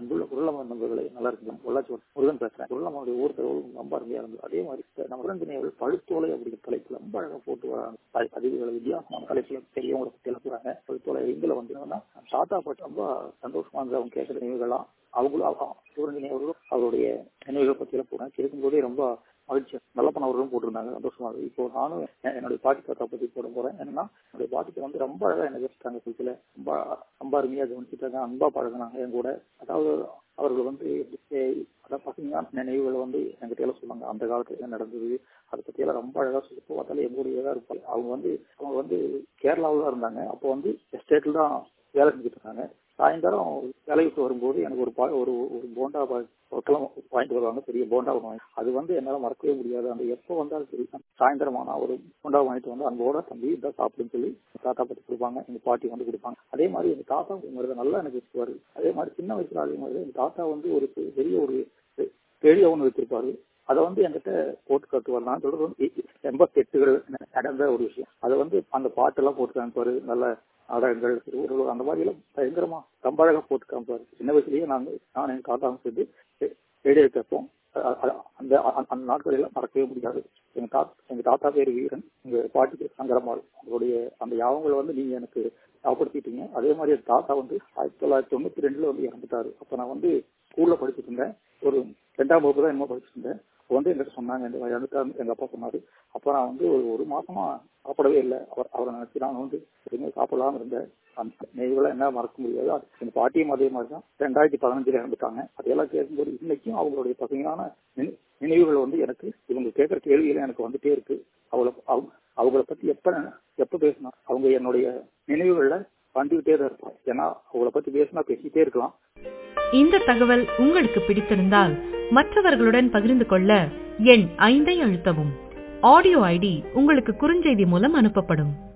அன்புள்ள குரலம நண்பர்களை நல்லா இருக்கு பொள்ளாச்சி முருகன் பேசுறேன் குரலமாவுடைய ஊர் தகவல் ரொம்ப அருமையா இருந்தது அதே மாதிரி நம்ம உடன்பிணையர்கள் பழுத்தோலை அப்படிங்கிற தலைப்புல ரொம்ப அழகா போட்டு வராங்க பதிவுகளை வித்தியாசமான தலைப்புல பெரியவங்களை பத்தி எழுப்புறாங்க பழுத்தோலை எங்களை வந்து தாத்தா பாட்டு ரொம்ப சந்தோஷமா இருந்தது அவங்க கேட்கிற நினைவுகள்லாம் அவங்களும் சிவரஞ்சனி அவருடைய நினைவுகளை பத்தி எல்லாம் போறாங்க கேட்கும்போதே ரொம்ப மகிழ்ச்சி நல்ல பண்ண அவர்களும் போட்டிருந்தாங்க சந்தோஷமா இருக்கு இப்போ நானும் என்னுடைய பாட்டி தாத்தா பத்தி போட போறேன் என்னன்னா என்னுடைய பாட்டிக்கு வந்து ரொம்ப அழகா என்ன பேசிட்டாங்க சில ரொம்ப ரொம்ப அருமையா கவனிச்சுட்டாங்க அன்பா பழகினாங்க என் கூட அதாவது அவர்கள் வந்து அதான் பசங்க நினைவுகள் வந்து என்கிட்ட எல்லாம் சொன்னாங்க அந்த காலத்துல என்ன நடந்தது அதை பத்தி எல்லாம் ரொம்ப அழகா சொல்லி பார்த்தாலே எங்களுடைய தான் இருப்பாங்க அவங்க வந்து அவங்க வந்து கேரளாவில் தான் இருந்தாங்க அப்போ வந்து எஸ்டேட்ல தான் வேலை செஞ்சுட்டு இருக்காங்க சாயந்தரம் வேலை விட்டு வரும்போது எனக்கு ஒரு பா ஒரு ஒரு போண்டா ஒருத்தலாம் வாங்கிட்டு வருவாங்க பெரிய போண்டா வாங்கி அது வந்து என்னால் மறக்கவே முடியாது அந்த எப்போ வந்தாலும் சரி சாயந்தரம் ஆனால் ஒரு போண்டா வாங்கிட்டு வந்து அன்போட தம்பி இதான் சாப்பிடுன்னு சொல்லி தாத்தா பத்தி கொடுப்பாங்க எங்க பாட்டி வந்து கொடுப்பாங்க அதே மாதிரி எங்க தாத்தா மாதிரி நல்லா எனக்கு வச்சுக்குவாரு அதே மாதிரி சின்ன வயசுல அதே மாதிரி எங்க தாத்தா வந்து ஒரு பெரிய ஒரு பெரிய ஒன்று வச்சிருப்பாரு அதை வந்து என்கிட்ட போட்டு காட்டுவார் நான் சொல்றது வந்து எண்பத்தி எட்டுகள் நடந்த ஒரு விஷயம் அதை வந்து அந்த பாட்டெல்லாம் போட்டு காமிப்பாரு நல்ல நாடகங்கள் திருவுருள் அந்த மாதிரி எல்லாம் பயங்கரமா ரொம்ப அழகா போட்டு காமிப்பாரு சின்ன வயசுலயே நாங்க நான் எங்க தாத்தாவும் சேர்ந்து ரேடியோ கேட்போம் அந்த அந்த நாட்கள் எல்லாம் மறக்கவே முடியாது எங்க தாத்தா எங்க தாத்தா பேர் வீரன் எங்க பாட்டி பேர் சங்கரமாள் அவருடைய அந்த யாவங்களை வந்து நீங்க எனக்கு ஞாபகப்படுத்திட்டீங்க அதே மாதிரி எங்க தாத்தா வந்து ஆயிரத்தி தொள்ளாயிரத்தி தொண்ணூத்தி ரெண்டுல வந்து இறந்துட்டாரு அப்ப நான் வந்து ஸ்கூல்ல படிச்சுட்டு இருந்தேன் ஒரு ரெண்டாம் வகுப்பு தான் என்னமோ படிச்சுட்டு இருந்தேன் வந்து எங்கிட்ட சொன்னாங்க இந்த இறந்துட்டாரு எங்க அப்பா சொன்னாரு அப்ப நான் வந்து ஒரு ஒரு மாசமா சாப்பிடவே இல்லை அவர் அவரை நினைச்சு நான் வந்து எதுவுமே சாப்பிடலாம இருந்தேன் அந்த நினைவுகளை என்ன மறக்க முடியாது எங்க பாட்டியும் அதே மாதிரி தான் ரெண்டாயிரத்தி பதினஞ்சுல இறந்துட்டாங்க அதையெல்லாம் கேட்கும்போது இன்னைக்கும் அவங்களுடைய பசுமையான நினைவுகள் வந்து எனக்கு இவங்க கேட்கிற கேள்வியில எனக்கு வந்துட்டே இருக்கு அவளை அவங்கள பத்தி எப்ப எப்ப பேசினா அவங்க என்னுடைய நினைவுகள்ல வந்துகிட்டே தான் இருப்பாங்க ஏன்னா அவங்கள பத்தி பேசினா பேசிட்டே இருக்கலாம் இந்த தகவல் உங்களுக்கு பிடித்திருந்தால் மற்றவர்களுடன் பகிர்ந்து கொள்ள எண் ஐந்தை அழுத்தவும் ஆடியோ ஐடி உங்களுக்கு குறுஞ்செய்தி மூலம் அனுப்பப்படும்